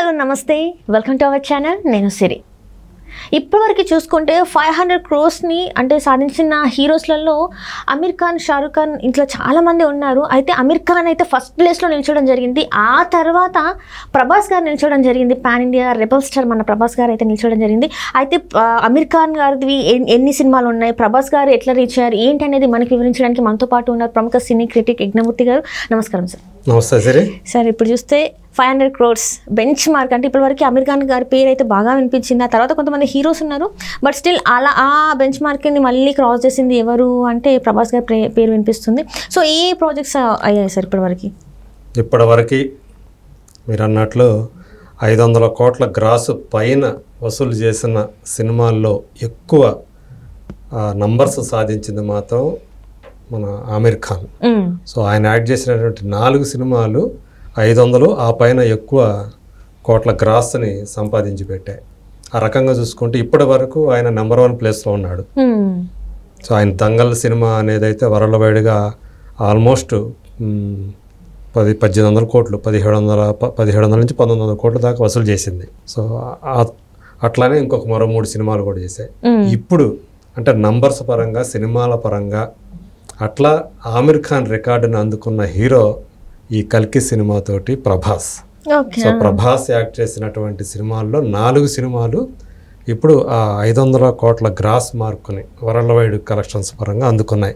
Hello నమస్తే welcome to our channel నేను సిరి ఇప్పటివరకు చూసుకుంటే ఫైవ్ హండ్రెడ్ క్రోస్ని అంటే సాధించిన హీరోస్లలో అమీర్ ఖాన్ షారుఖ్ ఖాన్ ఇంట్లో చాలామంది ఉన్నారు అయితే అమీర్ ఖాన్ అయితే ఫస్ట్ ప్లేస్లో నిల్చోవడం జరిగింది ఆ తర్వాత ప్రభాస్ గారు నిల్చోవడం జరిగింది పాన్ ఇండియా రెబల్ స్టార్ మన ప్రభాస్ గారు అయితే నిల్చోవడం జరిగింది అయితే ఆ, అమీర్ ఖాన్ గారివి ఎన్- ఎన్ని సినిమాలు ఉన్నాయి ప్రభాస్ గారు ఎట్లా రీచ్ అయ్యారు ఏంటి అనేది మనకి వివరించడానికి మనతో పాటు ఉన్నారు ప్రముఖ సినీ క్రిటిక్ యజ్ఞమూర్తి గారు నమస్కారం సార్ నమస్తే సిరి సార్ ఇప్పుడు చూస్తే five hundred crores benchmark అంటే ఇప్పటివరకు అమీర్ ఖాన్ గారి పేరు అయితే బాగా వినిపించింది ఆ తర్వాత కొంతమంది హీరోస్ ఉన్నారు బట్ స్టిల్ అలా ఆ బెంచ్ మార్క్ని మళ్ళీ క్రాస్ చేసింది ఎవరు అంటే ప్రభాస్ గారి ప్రే- పేరు వినిపిస్తుంది సో ఏ ప్రాజెక్ట్స్ అయ్యాయి సార్ ఇప్పటివరకు ఇప్పటివరకు మీరు అన్నట్లు ఐదు వందల కోట్ల గ్రాసు పైన వసూలు చేసిన సినిమాల్లో ఎక్కువ నంబర్స్ సాధించింది మాత్రం మన ఆమిర్ ఖాన్ సో ఆయన యాక్ట్ చేసినటువంటి నాలుగు సినిమాలు ఐదు వందలు ఆ పైన ఎక్కువ కోట్ల గ్రాస్ని సంపాదించి పెట్టాయి ఆ రకంగా చూసుకుంటే ఇప్పటి వరకు ఆయన నెంబర్ వన్ ప్లేస్లో ఉన్నాడు సో ఆయన దంగల్ సినిమా అనేది అయితే వరల్డ్ వైడ్గా ఆల్మోస్ట్ మ్, పది పద్దెనిమిది వందల కోట్లు పదిహేడు వందల ప- పదిహేడు వందల నుంచి పంతొమ్మిది వందల కోట్ల దాకా వసూలు చేసింది సో ఆ- అట్లానే ఇంకొక మరో మూడు సినిమాలు కూడా చేశాయి ఇప్పుడు అంటే నంబర్స్ పరంగా సినిమాల పరంగా అట్లా ఆమిర్ ఖాన్ రికార్డును అందుకున్న హీరో ఈ కల్కి సినిమాతోటి Prabhas okay so Prabhas act చేసినటువంటి సినిమాల్లో నాలుగు సినిమాలు ఇప్పుడు ఆ ఐదు వందల కోట్ల గ్రాస్ మార్కుని వరల్డ్ వైడ్ కలెక్షన్స్ పరంగా అందుకున్నాయి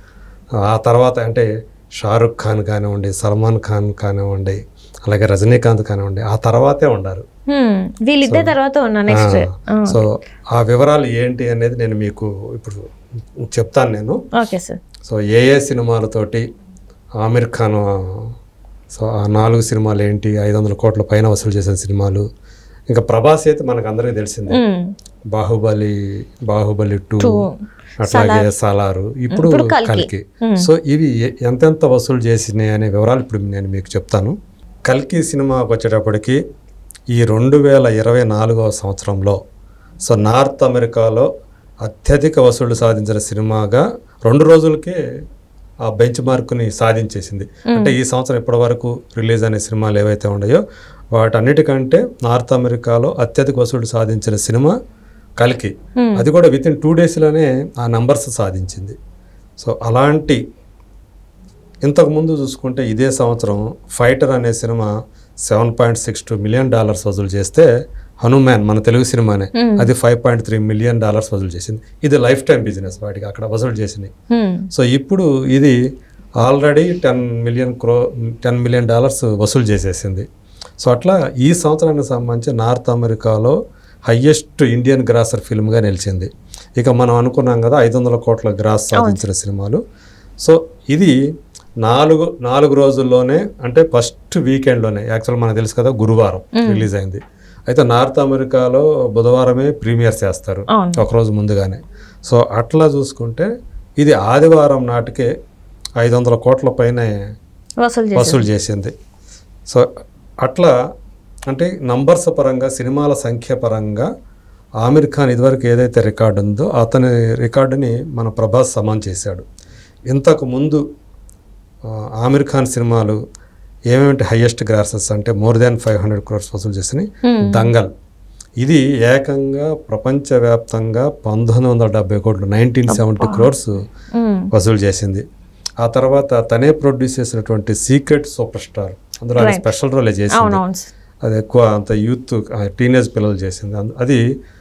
ఆ తర్వాత అంటే షారుఖ్ ఖాన్ కానివ్వండి సల్మాన్ ఖాన్ కానివ్వండి అలాగే రజనీకాంత్ కానివ్వండి ఆ తర్వాతే ఉండారు వీళ్ళిద్దరి తర్వాత ఉన్నా నెక్స్ట్ సో ఆ వివరాలు ఏంటి అనేది నేను మీకు ఇప్పుడు చెప్తాను నేను ఓకే సార్ సో ఏ ఏ సినిమాలతోటి ఆమిర్ ఖాన్ ఆ, సో ఆ నాలుగు సినిమాలు ఏంటి ఐదు వందల కోట్ల పైన వసూలు చేసిన సినిమాలు ఇంకా ప్రభాస్ అయితే మనకు అందరికీ తెలిసిందే బాహుబలి బాహుబలి టూ అట్లాగే సలారు ఇప్పుడు కల్కి సో ఇవి ఎ- ఎంతెంత వసూలు చేసినాయి అనే వివరాలు ఇప్పుడు నేను మీకు చెప్తాను కల్కి సినిమాకి వచ్చేటప్పటికి ఈ రెండు వేల ఇరవై నాలుగవ సంవత్సరంలో సో నార్త్ అమెరికాలో అత్యధిక వసూళ్లు సాధించిన సినిమాగా రెండు రోజులకే ఆ బెంచ్ మార్కుని సాధించేసింది అంటే ఈ సంవత్సరం ఇప్పటి వరకు రిలీజ్ అనే సినిమాలు ఏవైతే ఉన్నాయో వాటన్నిటికంటే నార్త్ అమెరికాలో అత్యధిక వసూళ్లు సాధించిన సినిమా కల్కి అది కూడా విత్ ఇన్ టూ డేస్లోనే ఆ నంబర్స్ సాధించింది సో అలాంటి ఇంతకు ముందు చూసుకుంటే ఇదే సంవత్సరం ఫైటర్ అనే సినిమా seven point six two million dollars వసూలు చేస్తే హనుమాన్ మన తెలుగు సినిమానే అది five point three million dollars వసూలు చేసింది ఇది లైఫ్ టైం బిజినెస్ వాటికి అక్కడ వసూలు చేసినాయి సో ఇప్పుడు ఇది ఆల్రెడీ టెన్ మిలియన్ క్రో టెన్ మిలియన్ డాలర్స్ వసూలు చేసేసింది సో అట్లా ఈ సంవత్సరానికి సంబంధించి నార్త్ అమెరికాలో హయ్యెస్ట్ ఇండియన్ గ్రాసర్ ఫిల్మ్గా నిలిచింది ఇక మనం అనుకున్నాం కదా ఐదు వందల కోట్ల గ్రాస్ సాధించిన సినిమాలు సో ఇది నాలుగు నాలుగు రోజుల్లోనే అంటే ఫస్ట్ వీకెండ్లోనే యాక్చువల్ మనకు తెలుసు కదా గురువారం రిలీజ్ అయింది అయితే నార్త్ అమెరికాలో బుధవారమే ప్రీమియర్ చేస్తారు అవును. ఒకరోజు ముందుగానే సో అట్లా చూసుకుంటే ఇది ఆదివారం నాటికే ఐదు వందల కోట్ల పైనే వసూలు చేసి వసూలు చేసింది సో అట్లా అంటే నంబర్స్ పరంగా సినిమాల సంఖ్య పరంగా ఆమిర్ ఖాన్ ఇదివరకు ఏదైతే రికార్డు ఉందో అతని రికార్డుని మన ప్రభాస్ సమం చేశాడు ఇంతకు ముందు ఆ, ఆమిర్ ఖాన్ సినిమాలు ఏమేమిటి హయ్యెస్ట్ గ్రాసెస్ అంటే more than five hundred crores వసూలు చేసినాయి దంగల్ ఇది ఏకంగా ప్రపంచవ్యాప్తంగా పంతొమ్మిది వందల డెబ్బై కోట్లు నైన్టీన్ సెవెంటీ క్రోర్స్ వసూలు చేసింది ఆ తర్వాత తనే ప్రొడ్యూస్ చేసినటువంటి సీక్రెట్ సూపర్ స్టార్ అందులో ఆయన స్పెషల్ రోలే చేసింది అవునవును సార్. అది ఎక్కువ అంత యూత్ టీనేజ్ పిల్లలు చేసింది అందు- అది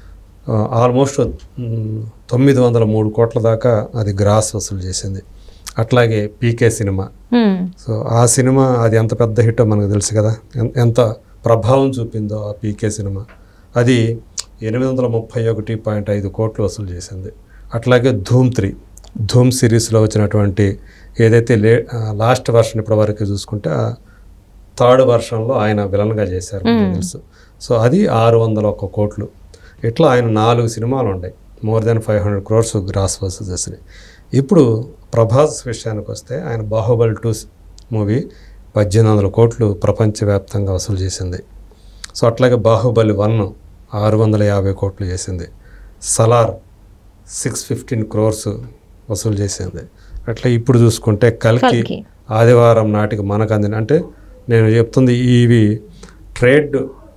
ఆల్మోస్ట్ తొమ్మిది వందల మూడు కోట్ల దాకా అది గ్రాస్ వసూలు చేసింది అట్లాగే పీకే సినిమా Hmm. సో ఆ సినిమా అది ఎంత పెద్ద హిట్టో మనకు తెలుసు కదా ఎన్- ఎంత ప్రభావం చూపిందో ఆ పీకే సినిమా అది ఎనిమిది వందల ముప్పై ఒకటి పాయింట్ ఐదు కోట్లు వసూలు చేసింది అట్లాగే ధూమ్ త్రీ ధూమ్ సిరీస్లో వచ్చినటువంటి ఏదైతే లే లాస్ట్ వర్షన్ ఇప్పటివరకు చూసుకుంటే ఆ థర్డ్ వర్షన్లో ఆయన విలన్గా చేశారు మనకు తెలుసు సో అది ఆరు వందల ఒక్క కోట్లు ఇట్లా ఆయన నాలుగు సినిమాలు ఉన్నాయి more than five hundred crores gross వసూలు చేసినాయి ఇప్పుడు ప్రభాస్ విషయానికి వస్తే ఆయన బాహుబలి టూ మూవీ పద్దెనిమిది వందల కోట్లు ప్రపంచవ్యాప్తంగా వసూలు చేసింది సో అట్లాగే బాహుబలి వన్ ఆరు వందల యాభై కోట్లు చేసింది సలార్ సిక్స్ ఫిఫ్టీన్ క్రోర్స్ వసూలు చేసింది అట్లా ఇప్పుడు చూసుకుంటే కల్కి కల్కి. ఆదివారం నాటికి మనకు అందిన అంటే నేను చెప్తుంది ఇవి ట్రేడ్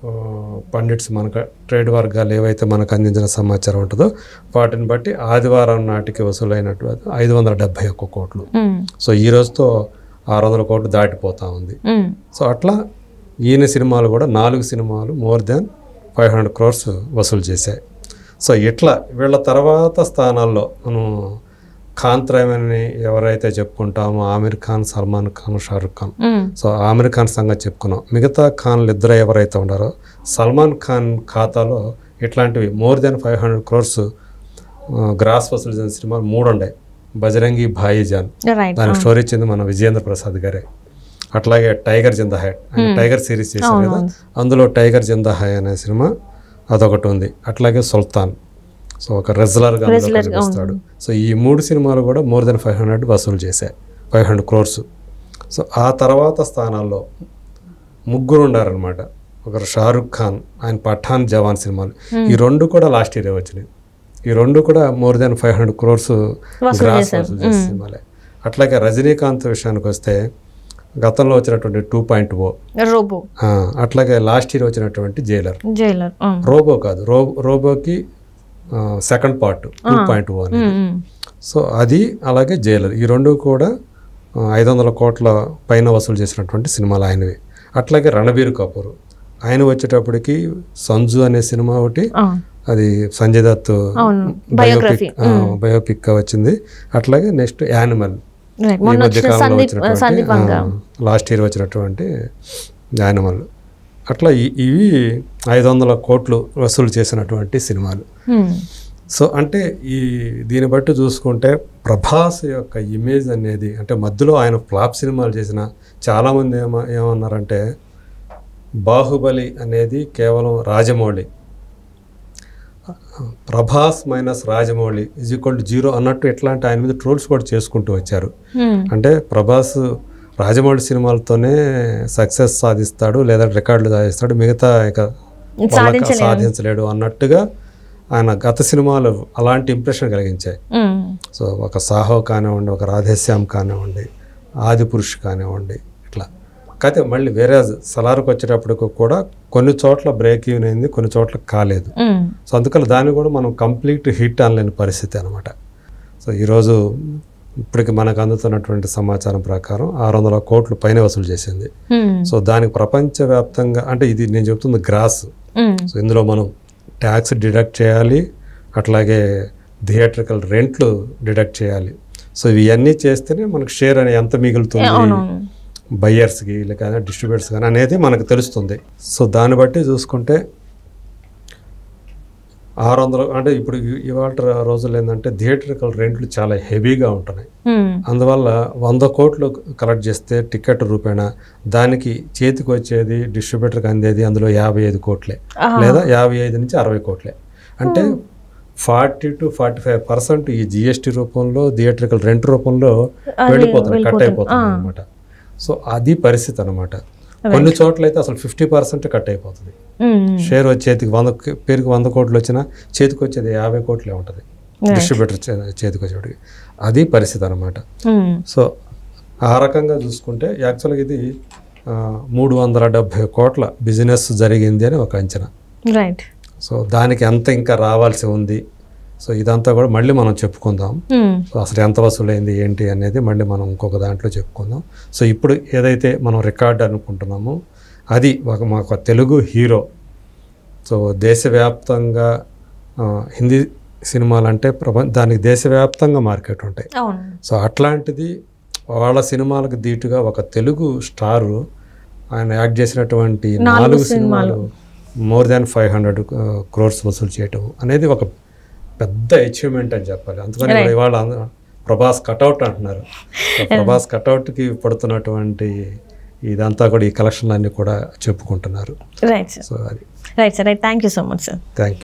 ఆ, పండిట్స్ మనకు ట్రేడ్ వర్గాలు ఏవైతే మనకు అందించిన సమాచారం ఉంటుందో వాటిని బట్టి ఆదివారం నాటికి వసూలైనటువంటి ఐదు వందల డెబ్బై ఒక్క కోట్లు మ్మ్. సో ఈ రోజుతో ఆరు వందల కోట్లు దాటిపోతా ఉంది మ్మ్. సో అట్లా ఈయన సినిమాలు కూడా నాలుగు సినిమాలు more than five hundred crores వసూలు చేశాయి సో ఇట్లా వీళ్ళ తర్వాత స్థానాల్లో మనం కాంత్రయమని ఎవరైతే చెప్పుకుంటామో ఆమిర్ ఖాన్ సల్మాన్ ఖాన్ షారుఖ్ ఖాన్ మ్మ్. సో ఆమిర్ ఖాన్ సంగతి చెప్పుకున్నాం మిగతా ఖాన్లు ఇద్దరు ఎవరైతే ఉన్నారో సల్మాన్ ఖాన్ ఖాతాలో ఇట్లాంటివి more than five hundred crores gross వసూలు చేసిన సినిమాలు మూడు ఉన్నాయి బజరంగి భాయిజాన్ రైట్ దానికి స్టోరీ ఇచ్చింది మన విజయేంద్ర ప్రసాద్ గారే అట్లాగే టైగర్ జిందా హై ఆయన టైగర్ సిరీస్ చేశారు కదా అందులో టైగర్ జిందా హై అనే సినిమా అదొకటి ఉంది అట్లాగే సుల్తాన్ సో ఒక రెజ్లర్గా అందులో కనిపిస్తాడు సో ఈ మూడు సినిమాలు కూడా మోర్ దెన్ ఫైవ్ హండ్రెడ్ వసూలు చేశాయి ఫైవ్ హండ్రెడ్ క్రోర్స్ సో ఆ తర్వాత స్థానాల్లో ముగ్గురు ఉన్నారనమాట ఒకరు షారుఖ్ ఖాన్ ఆయన పఠాన్ జవాన్ సినిమాలు ఈ రెండు కూడా లాస్ట్ ఇయర్ వచ్చినాయి ఈ రెండు కూడా more than five hundred crores gross వసూలు చేసే సినిమాలే అట్లాగే రజనీకాంత్ విషయానికి వస్తే గతంలో వచ్చినటువంటి టూ పాయింట్ ఓ రోబో అట్లాగే లాస్ట్ ఇయర్ వచ్చినటువంటి జైలర్ జైలర్ మ్మ్. రోబో కాదు రో రోబోకి second part two point O అనేది మ్మ్. సో అది అలాగే జైలర్ ఈ రెండు కూడా ఐదు వందల కోట్ల పైన వసూలు చేసినటువంటి సినిమాలు ఆయనవి అట్లాగే రణబీర్ కపూర్ ఆయన వచ్చేటప్పటికి సంజు అనే సినిమా ఒకటి ఆ. అది సంజయ్ దత్ అవును బయోపిక్ బయోపిక్ వచ్చింది అట్లాగే నెక్స్ట్ యానిమల్ రైట్ ఈ మొన్న మధ్య వచ్చిన కాలంలో సందీప్ సందీప్ వంగ వచ్చినటువంటి లాస్ట్ ఇయర్ వచ్చినటువంటి యానిమల్ అట్లా ఈ- ఇవి ఐదు వందల కోట్లు వసూలు చేసినటువంటి సినిమాలు మ్మ్. సో అంటే ఈ దీన్ని బట్టి చూసుకుంటే ప్రభాస్ యొక్క ఇమేజ్ అనేది అంటే మధ్యలో ఆయన ఫ్లాప్ సినిమాలు చేసిన చాలామంది ఏమ ఏమన్నారంటే బాహుబలి అనేది కేవలం Rajamouli Prabhas minus Rajamouli is equal to zero అన్నట్టు ఎట్లాంటి ఆయన మీద ట్రోల్స్ కూడా చేసుకుంటూ వచ్చారు మ్మ్. అంటే ప్రభాస్ రాజమౌళి సినిమాలతోనే సక్సెస్ సాధిస్తాడు లేదా రికార్డులు సాధిస్తాడు మిగతా ఇక వాళ్ళకి సాధించలేడు అన్నట్టుగా ఆయన గత సినిమాలు అలాంటి ఇంప్రెషన్ కలిగించాయి మ్మ్. సో ఒక సాహో కానివ్వండి ఒక రాధేశ్యామ్ కానివ్వండి ఆది పురుష్ కానివ్వండి ఇట్లా కాకపోతే మళ్ళీ వేరే సలార్కి వచ్చేటప్పటికి కూడా కొన్ని చోట్ల బ్రేక్ ఈవెన్ అయింది కొన్ని చోట్ల కాలేదు మ్మ్. సో అందుకని దాన్ని కూడా మనం కంప్లీట్ హిట్ అనలేని పరిస్థితి అనమాట సో ఈరోజు ఇప్పటికి మనకు అందుతున్నటువంటి సమాచారం ప్రకారం ఆరు వందల కోట్లు పైన వసూలు చేసింది మ్మ్. సో దానికి ప్రపంచవ్యాప్తంగా అంటే ఇది నేను చెప్తుంది గ్రాస్ మ్మ్. సో ఇందులో మనం ట్యాక్స్ డిడక్ట్ చేయాలి అట్లాగే థియేట్రికల్ రెంట్లు డిడక్ట్ చేయాలి సో ఇవన్నీ చేస్తేనే మనకు షేర్ అనేది ఎంత మిగులుతుంది అవునవును బయ్యర్స్కి లేక డిస్ట్రిబ్యూటర్స్ కానీ అనేది మనకు తెలుస్తుంది సో దాన్ని బట్టి చూసుకుంటే ఆరు వందలు అంటే ఇప్పుడు ఇ- ఇవాళ రోజులు ఏంటంటే థియేట్రికల్ రెంట్లు చాలా హెవీగా ఉంటున్నాయి మ్మ్. అందువల్ల వంద కోట్లు కలెక్ట్ చేస్తే టికెట్ రూపేణా దానికి చేతికి వచ్చేది డిస్ట్రిబ్యూటర్కి అందేది అందులో యాభై ఐదు కోట్లే ఆహా. లేదా యాభై ఐదు నుంచి అరవై కోట్లే అంటే forty to forty five percent ఈ జిఎస్టీ రూపంలో థియేట్రికల్ రెంట్ రూపంలో వెళ్ళిపోతున్నాయి కట్ అయిపోతుంది అనమాట సో అది పరిస్థితి అనమాట కొన్ని చోట్ల అయితే అసలు ఫిఫ్టీ పర్సెంట్ కట్ అయిపోతుంది మ్మ్. షేర్ వచ్చి చేతికి వంద పేరుకి వంద కోట్లు వచ్చినా చేతికి వచ్చేది యాభై కోట్లే ఉంటుంది డిస్ట్రిబ్యూటర్ చే- చేతికి వచ్చేటికి అది పరిస్థితి అనమాట మ్మ్. సో ఆ రకంగా చూసుకుంటే యాక్చువల్గా ఇది ఆ, మూడు వందల డెబ్భై కోట్ల బిజినెస్ జరిగింది అని ఒక అంచనా రైట్ సో దానికి ఎంత ఇంకా రావాల్సి ఉంది సో ఇదంతా కూడా మళ్ళీ మనం చెప్పుకుందాం మ్మ్. సో అసలు ఎంత వసూలైంది ఏంటి అనేది మళ్ళీ మనం ఇంకొక దాంట్లో చెప్పుకుందాం సో ఇప్పుడు ఏదైతే మనం రికార్డ్ అనుకుంటున్నామో అది ఒక మాకు తెలుగు హీరో సో దేశవ్యాప్తంగా ఆ, హిందీ సినిమాలు అంటే ప్రపంచ దానికి దేశవ్యాప్తంగా మార్కెట్ ఉంటాయి అవును సో అట్లాంటిది వాళ్ళ సినిమాలకు దీటుగా ఒక తెలుగు స్టారు ఆయన యాక్ట్ చేసినటువంటి నాలుగు సినిమాలు more than five hundred crores వసూలు చేయటం అనేది ఒక పెద్ద అచీవ్మెంట్ అని చెప్పాలి అందుకని ఇప్పుడు ఇవాళ అంద- ప్రభాస్ కటౌట్ అంటున్నారు సో ప్రభాస్ కటౌట్కి పడుతున్నటువంటి ఇదంతా కూడా ఈ కలెక్షన్లన్నీ కూడా చెప్పుకుంటున్నారు రైట్ సార్ సో అది right sir right thank you so much sir thank